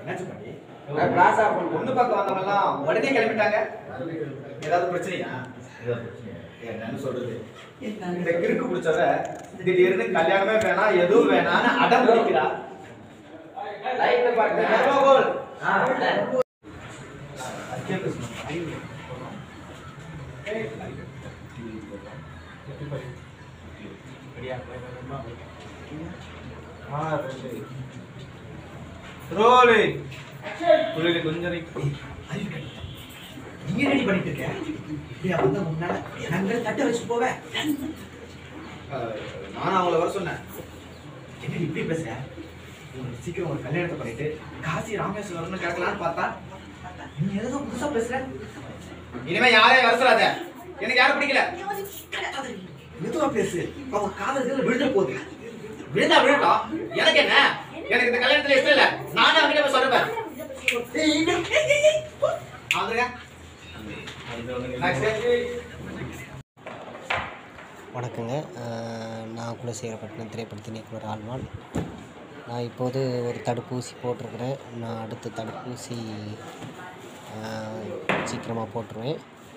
என்னாச்சு பாட்டி பிளாசா பொண்ணு பார்க்க வந்தவங்க எல்லாம் உடனே கிளம்பிட்டாங்க ஏதாவது பிரச்சனையா என்னன்னு சொல்றது இந்த கிறுக்கு பிடிச்சவ திடீர்னு கல்யாணமே வேணாம் எதுவும் வேணாம்னு அடம் பிடிக்கிறா லைட் பாருங்க கோல். ஆ ரோலு புள்ளில கொஞ்சம் நீங்க ரெடி பண்ணிட்டு இருக்க இப்படியா வந்த முன்னால நாங்கள் தட்டை வச்சு போவேன் அஹ், நானும் அவங்கள வர சொன்னேன் என்ன இப்படி பேசுற ஒரு சீக்கிரம் ஒரு கல்யாணத்தை பண்ணிட்டு காசி ராமேஸ்வரம்னு கேட்கலான்னு பார்த்தா நீ ஏதோ புதுசா பேசுற இனிமே யாரையும் வர சொல்லாத எனக்கு யாரும் பிடிக்கல மெதுவா பேசு அவங்க காதல்கள் விழுந்துட போகுது விழுந்தா விழுட்டோம் எனக்கு என்ன எனக்கு இந்த கல்யாணத்துல இஷ்டம் இல்ல நானே அவங்கிட்ட போய் சொல்றேன் ஏய், இங்க- ஏய், ஏய், ஏய், போ. வந்துருங்க Next. வணக்கங்க அஹ் நான் குலசேகரப்பட்டினம் திரைப்படத்தின் இயக்குனர் ஆழ்வான் நான் இப்போது ஒரு தடுப்பூசி போட்டிருக்கிறேன் நான் அடுத்த தடுப்பூசி சீக்கிரமாக போட்டுருவேன்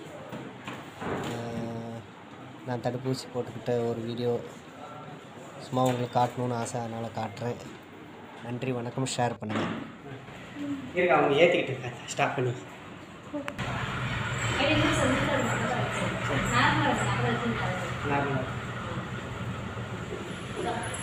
அஹ் நான் தடுப்பூசி போட்டுக்கிட்ட ஒரு வீடியோ சும்மா உங்களுக்கு காட்டணும்னு ஆசை அதனால் காட்டுறேன் நன்றி வணக்கம் ஷேர் பண்ணுங்கள் இருங்க அவங்க ஏற்றிக்கிட்டு இருக்காங்க ஸ்டாப் பண்ணி நார்மல் நார்மலாக